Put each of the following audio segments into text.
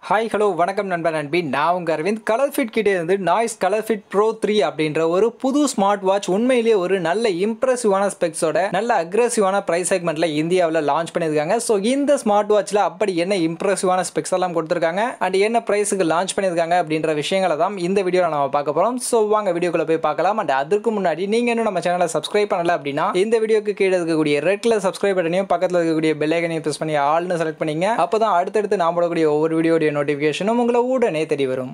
hi hello வணக்கம் நண்பர் நண்பி நான் உங்கள் அரவிந்த் கலர் ஃபிட் கிட்டே இருந்து noise colour fit pro three அப்படின்ற ஒரு புது ஸ்மார்ட் வாட்ச் உண்மையிலேயே ஒரு நல்ல இம்ப்ரெசிவான ஸ்பெக்ஸோட நல்ல அக்ரெசிவான ப்ரைஸ் செக்மெண்ட்டில் இந்தியாவில் லான்ச் பண்ணியிருக்காங்க ஸோ இந்த ஸ்மார்ட் வாட்ச்சில் அப்படி என்ன இம்ப்ரெசிவான ஸ்பெக்ஸ் எல்லாம் கொடுத்துருக்காங்க அண்ட் என்ன ப்ரைஸுக்கு லான்ச் பண்ணியிருக்காங்க அப்படின்ற விஷயங்களை தான் இந்த வீடியோவில் நம்ம பார்க்க போகிறோம் ஸோ வாங்க வீடியோக்குள்ளே போய் பார்க்கலாம் அண்ட் அதுக்கு முன்னாடி நீங்கள் இன்னும் நம்ம சேனலை சப்ஸ்கிரைப் பண்ணல அப்படின்னா இந்த வீடியோக்கு கீழே இருக்கக்கூடிய ரெட் கலர் சப்ஸ்கிரைப் பட்டனையும் பக்கத்தில் இருக்கக்கூடிய பெல்லைக்கனையும் ப்ரெஸ் பண்ணி ஆள்னு செலக்ட் பண்ணிங்க அப்போ தான் அடுத்தடுத்து நான் போடக்கூடிய ஒவ்வொரு வீடியோடைய நோட்டிஃபிகேஷனும் உங்களை உடனே தெரிய வரும்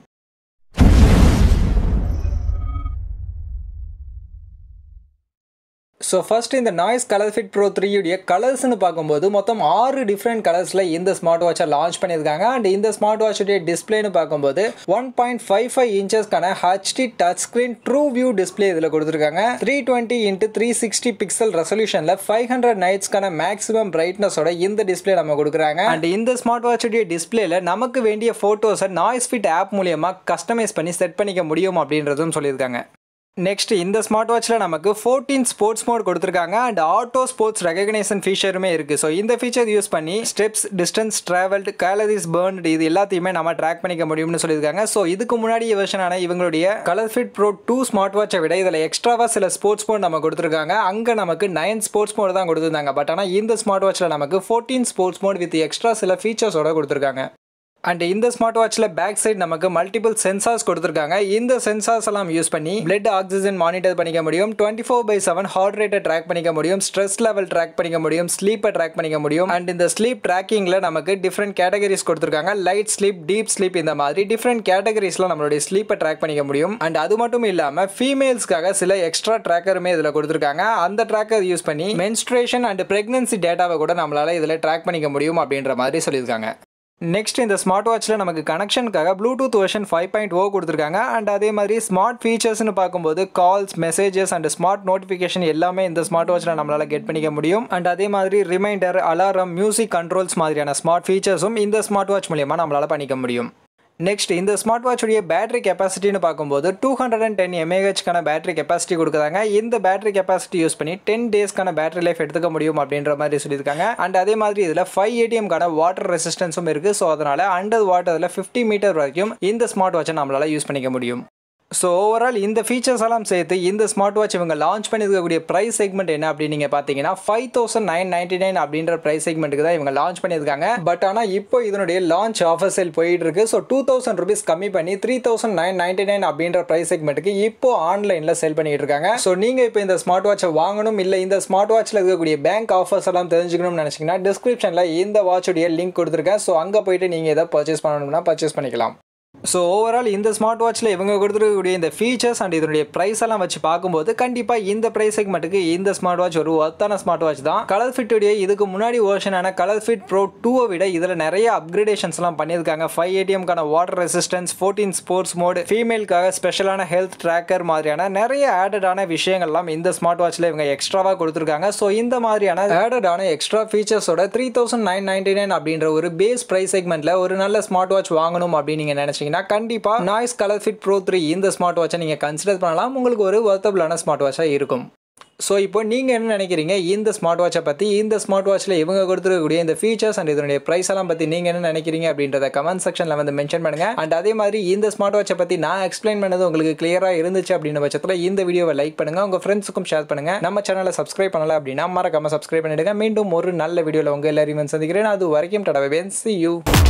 ஸோ ஃபர்ஸ்ட் இந்த நாய்ஸ் கலர் ஃபிட் ப்ரோ த்ரீயுடைய கலர்ஸ்னு பார்க்கும்போது மொத்தம் ஆறு டிஃப்ரெண்ட் கலர்ஸில் இந்த ஸ்மார்ட் வாட்சை லான்ச் பண்ணியிருக்காங்க அண்ட் இந்த ஸ்மார்ட் வாட்சுடைய டிஸ்பிளேன்னு பார்க்கும்போது ஒன் பாயிண்ட் ஃபைவ் ஃபைவ் இன்ச்சஸ்க்கான HD touch screen true view display இதில் கொடுத்துருக்காங்க three twenty into three sixty pixel ரெசல்யூஷனில் ஃபைவ் ஹண்ட்ரட் நைட்ஸ்க்கான மேக்ஸிமம் பிரைட்னஸோட இந்த டிஸ்பிளே நம்ம கொடுக்குறாங்க அண்ட் இந்த ஸ்மார்ட் வாட்சுடைய டிஸ்பிளேல நமக்கு வேண்டிய ஃபோட்டோஸை நாய்ஸ் ஃபிட் ஆப் மூலியமாக கஸ்டமைஸ் பண்ணி செட் பண்ணிக்க முடியும் அப்படின்றதும் சொல்லியிருக்காங்க நெக்ஸ்ட் இந்த ஸ்மார்ட் வாட்சில் நமக்கு ஃபோர்டீன் ஸ்போர்ட்ஸ் மோட் கொடுத்துருக்காங்க அண்ட் ஆட்டோ ஸ்போர்ட்ஸ் ரெகக்னேஷன் ஃபீச்சருமே இருக்குது ஸோ இந்த ஃபீச்சர் யூஸ் பண்ணி steps distance travelled calories burned இது எல்லாத்தையுமே நம்ம ட்ராக் பண்ணிக்க முடியும்னு சொல்லியிருக்காங்க ஸோ இதுக்கு முன்னாடி வெர்ஷனான இவங்களுடைய colour fit pro two smart வாட்சை விட இதில் எக்ஸ்ட்ராவாக சில ஸ்போர்ட்ஸ் மோட் நம்ம கொடுத்துருக்காங்க அங்கே நமக்கு நைன் ஸ்போர்ட்ஸ் மோட் தான் கொடுத்துருந்தாங்க பட் ஆனால் இந்த ஸ்மார்ட் வாட்சில் நமக்கு fourteen sports mode with extra சில ஃபீச்சர்ஸோட கொடுத்துருக்காங்க அண்ட் இந்த ஸ்மார்ட் வாட்சில் பேக் சைடு நமக்கு மல்டிபிள் சென்சார்ஸ் கொடுத்துருக்காங்க இந்த சென்சார்ஸ் எல்லாம் யூஸ் பண்ணி பிளட் ஆக்சிஜன் மானிட்டர் பண்ணிக்க முடியும் twenty four by seven heart ரேட்டை ட்ராக் பண்ணிக்க முடியும் ஸ்ட்ரெஸ் லெவல் ட்ராக் பண்ணிக்க முடியும் ஸ்லீப்பை ட்ராக் பண்ணிக்க முடியும் அண்ட் இந்த ஸ்லீப் ட்ராக்கிங்கில் நமக்கு டிஃப்ரெண்ட் கேட்டகரிஸ் கொடுத்துருக்காங்க லைட் ஸ்லீப் டீப் ஸ்லீப் இந்த மாதிரி டிஃப்ரெண்ட் கேட்டகரிஸில் நம்மளுடைய ஸ்லீப்பை ட்ராக் பண்ணிக்க முடியும் அண்ட் அது மட்டும் இல்லாமல் ஃபீமேல்ஸ்க்காக சில எக்ஸ்ட்ரா ட்ராக்கருமே இதில் கொடுத்துருக்காங்க அந்த ட்ராக்கர் யூஸ் பண்ணி மென்ஸ்ட்ரேஷன் அண்ட் பிரெக்னன்சி டேட்டாவை கூட நம்மளால இதில் ட்ராக் பண்ணிக்க முடியும் அப்படின்ற மாதிரி சொல்லியிருக்காங்க நெக்ஸ்ட் இந்த ஸ்மார்ட் வாட்சில் நமக்கு கனெக்ஷனுக்காக bluetooth version five point O கொடுத்துருக்காங்க அண்ட் அதே மாதிரி ஸ்மார்ட் ஃபீச்சர்ஸ்னு பார்க்கும்போது calls messages and smart notification எல்லாமே இந்த ஸ்மார்ட் வாட்சில் நம்மளால் கெட் பண்ணிக்க முடியும் அண்ட் அதே மாதிரி ரிமைண்டர் அலாரம் மியூசிக் கண்ட்ரோல்ஸ் மாதிரியான ஸ்மார்ட் ஃபீச்சர்ஸும் இந்த ஸ்மார்ட் வாட்ச் மூலியமாக நம்மளால் பண்ணிக்க முடியும் நெக்ஸ்ட் இந்த ஸ்மார்ட் வாட்சுடைய பேட்டரி கெப்பாசிட்டின்னு பார்க்கும்போது டூ ஹண்ட்ரட் அண்ட் டென் எம்ஏஹெச்க்கான பேட்டரி கெப்பாசிட்டி கொடுக்குறாங்க இந்த பேட்டரி கெப்பாசிட்டி யூஸ் பண்ணி டென் டேஸ்க்கான பேட்டரி லைஃப் எடுத்துக்க முடியும் அப்படின்ற மாதிரி சொல்லியிருக்காங்க அண்ட் அதே மாதிரி இதில் ஃபைவ் ஏடிஎம்க்கான வாட்டர் ரெசிஸ்டன்ஸும் இருக்குது ஸோ அதனால் அண்டர் வாட்டரில் ஃபிஃப்டி மீட்டர் வரைக்கும் இந்த ஸ்மார்ட் வாட்சை நம்மளால் யூஸ் பண்ணிக்க முடியும் ஸோ ஓவரால் இந்த ஃபீச்சர்ஸ் எல்லாம் சேர்த்து இந்த ஸ்மார்ட் வாட்ச் இவங்க லான்ச் பண்ணியிருக்கக்கூடிய ப்ரைஸ் செக்மெண்ட் என்ன அப்படின்னு நீங்கள் பார்த்தீங்கன்னா five thousand nine ninety nine அப்படின்ற ப்ரைஸ் செக்மெண்ட்டுக்கு தான் இவங்க லான்ச் பண்ணியிருக்காங்க பட் ஆனால் இப்போ இதனுடைய லான்ச் ஆஃபர் சேல் போயிட்டு இருக்கு ஸோ டூ தௌசண்ட் ருபீஸ் கம்மி பண்ணி three thousand nine ninety nine அப்படின்ற ப்ரைஸ் செக்மெண்ட்டுக்கு இப்போ ஆன்லைனில் செல் பண்ணிட்டு இருக்காங்க ஸோ நீங்கள் இப்போ இந்த ஸ்மார்ட் வாட்சை வாங்கணும் இல்லை இந்த ஸ்மார்ட் வாட்சில் இருக்கக்கூடிய பேங்க் ஆஃபர்ஸ் எல்லாம் தெரிஞ்சுக்கணும்னு நினச்சிங்கன்னா டிஸ்கிரிப்ஷனில் இந்த வாட்சுடைய லிங்க் கொடுத்துருக்கேன் ஸோ அங்கே போயிட்டு நீங்கள் எதை பர்ச்சேஸ் பண்ணணும்னா பர்ச்சேஸ் பண்ணிக்கலாம் ஸோ ஓவரால் இந்த ஸ்மார்ட் வாட்சில் இவங்க கொடுத்துருக்கக்கூடிய இந்த ஃபீச்சர்ஸ் அண்ட் இதனுடைய ப்ரைஸ் எல்லாம் வச்சு பார்க்கும்போது கண்டிப்பாக இந்த ப்ரைஸ் செக்மெண்ட்டுக்கு இந்த ஸ்மார்ட் வாட்ச் ஒரு ஒர்த்தான ஸ்மார்ட் வாட்ச் தான் கலர் ஃபிட்டுடைய இதுக்கு முன்னாடி வேர்ஷனான கலர் ஃபிட் ப்ரோ டூவை விட இதில் நிறைய அப்கிரேடேஷன்ஸ்லாம் பண்ணியிருக்காங்க ஃபைவ் ஏடிஎம்க்கான water resistance fourteen sports mode ஃபீமேலுக்காக ஸ்பெஷலான ஹெல்த் ட்ராக்கர் மாதிரியான நிறைய ஆடடான விஷயங்கள்லாம் இந்த ஸ்மார்ட் வாட்சில் இவங்க எக்ஸ்ட்ராவாக கொடுத்துருக்காங்க ஸோ இந்த மாதிரியான ஆடடான எக்ஸ்ட்ரா ஃபீச்சர்ஸோட three thousand nine ninety nine அப்படின்ற ஒரு பேஸ் ப்ரைஸ் செக்மெண்ட்டில் ஒரு நல்ல ஸ்மார்ட் வாட்ச் வாங்கணும் அப்படின்னு நீங்கள் நினச்சிங்கன்னா கண்டிப்பாக noise colour fit pro three இந்த ஸ்மார்ட் வாட்சை நீங்கள் கன்சிடர் பண்ணலாம் உங்களுக்கு ஒரு ஒர்த்தபிளான ஸ்மார்ட் வாட்சாக இருக்கும் ஸோ இப்போ நீங்கள் என்ன நினைக்கிறீங்க இந்த ஸ்மார்ட் வாட்சை பற்றி இந்த ஸ்மார்ட் வாட்சில் இவங்க கொடுத்துருக்கக்கூடிய இந்த ஃபீச்சர்ஸ் அண்ட் இதனுடைய ப்ரைஸ் எல்லாம் பற்றி நீங்கள் என்ன நினைக்கிறீங்க அப்படின்றத கமெண்ட் செக்ஷனில் வந்து மென்ஷன் பண்ணுங்கள் அண்ட் அதே மாதிரி இந்த ஸ்மார்ட் வாட்சை பற்றி நான் எக்ஸ்பிளைன் பண்ணது உங்களுக்கு கிளியராக இருந்துச்சு அப்படின்ற பட்சத்தில் இந்த வீடியோவை லைக் பண்ணுங்கள் உங்கள் ஃப்ரெண்ட்ஸுக்கும் ஷேர் பண்ணுங்கள் நம்ம சேனலை சப்ஸ்கிரைப் பண்ணல அப்படின்னா மறக்காம சப்ஸ்கிரைப் பண்ணிடுங்க மீண்டும் ஒரு நல்ல வீடியோவில் உங்கள் எல்லாரையும் சந்திக்கிறேன் அது வரைக்கும் டடவை சி யூ